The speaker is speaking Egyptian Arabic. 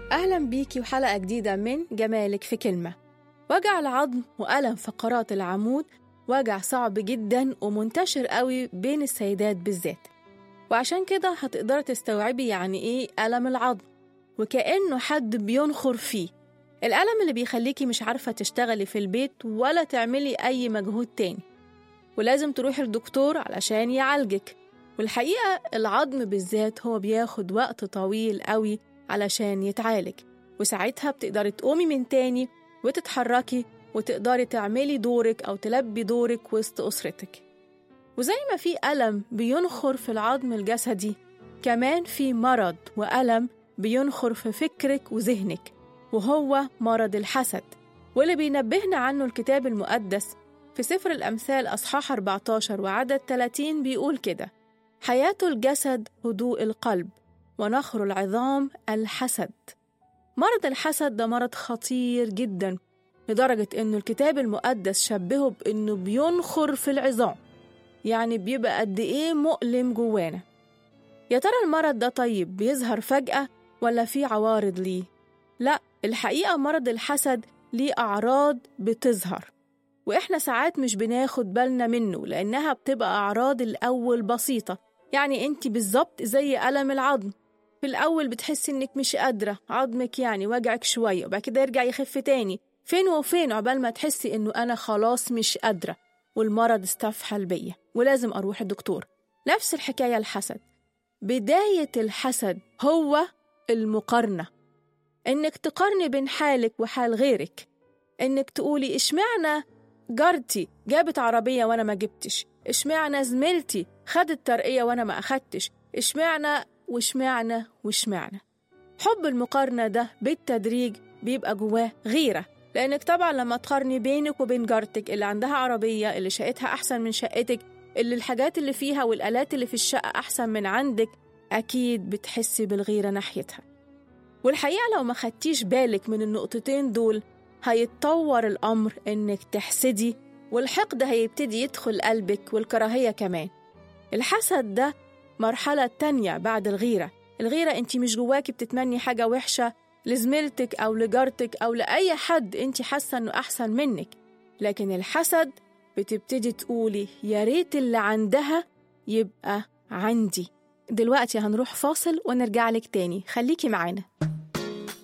أهلا بيكي وحلقة جديدة من جمالك في كلمة وجع العظم وألم فقرات العمود وجع صعب جدا ومنتشر قوي بين السيدات بالذات وعشان كده هتقدري تستوعبي يعني إيه ألم العظم وكأنه حد بينخر فيه الألم اللي بيخليكي مش عارفة تشتغلي في البيت ولا تعملي أي مجهود تاني ولازم تروحي للدكتور علشان يعالجك والحقيقة العظم بالذات هو بياخد وقت طويل قوي علشان يتعالج وساعتها بتقدري تقومي من تاني وتتحركي وتقدري تعملي دورك أو تلبي دورك وسط أسرتك وزي ما في ألم بينخر في العظم الجسدي كمان في مرض وألم بينخر في فكرك وذهنك وهو مرض الحسد واللي بينبهنا عنه الكتاب المقدس في سفر الأمثال أصحاح 14 وعدد 30 بيقول كده حياة الجسد هدوء القلب ونخر العظام الحسد مرض الحسد ده مرض خطير جدا لدرجة إنه الكتاب المقدس شبهه بإنه بينخر في العظام يعني بيبقى قد إيه مؤلم جوانا يا ترى المرض ده طيب بيظهر فجأة ولا في عوارض ليه؟ لا الحقيقة مرض الحسد ليه أعراض بتظهر وإحنا ساعات مش بناخد بالنا منه لأنها بتبقى أعراض الأول بسيطة يعني أنت بالظبط زي ألم العظم في الأول بتحسي إنك مش قادرة عظمك يعني وجعك شوية وبعد كده يرجع يخف تاني فين وفين عقبال ما تحسي إنه أنا خلاص مش قادرة والمرض استفحل بيا ولازم أروح الدكتور نفس الحكاية الحسد بداية الحسد هو المقارنة إنك تقارني بين حالك وحال غيرك إنك تقولي إشمعنى جارتي جابت عربية وأنا ما جبتش إشمعنى زميلتي خدت ترقية وأنا ما أخدتش إشمعنى وإشمعنى وإشمعنى حب المقارنة ده بالتدريج بيبقى جواه غيرة لأنك طبعا لما تقارني بينك وبين جارتك اللي عندها عربية اللي شقتها أحسن من شقتك اللي الحاجات اللي فيها والآلات اللي في الشقة أحسن من عندك أكيد بتحسي بالغيرة ناحيتها والحقيقة لو ما خدتيش بالك من النقطتين دول هيتطور الأمر إنك تحسدي والحقد هيبتدي يدخل قلبك والكراهية كمان الحسد ده مرحلة تانية بعد الغيرة الغيرة انت مش جواكي بتتمني حاجة وحشة لزميلتك أو لجارتك أو لأي حد انت حاسة إنه أحسن منك لكن الحسد بتبتدي تقولي يا ريت اللي عندها يبقى عندي دلوقتي هنروح فاصل ونرجع لك تاني خليكي معانا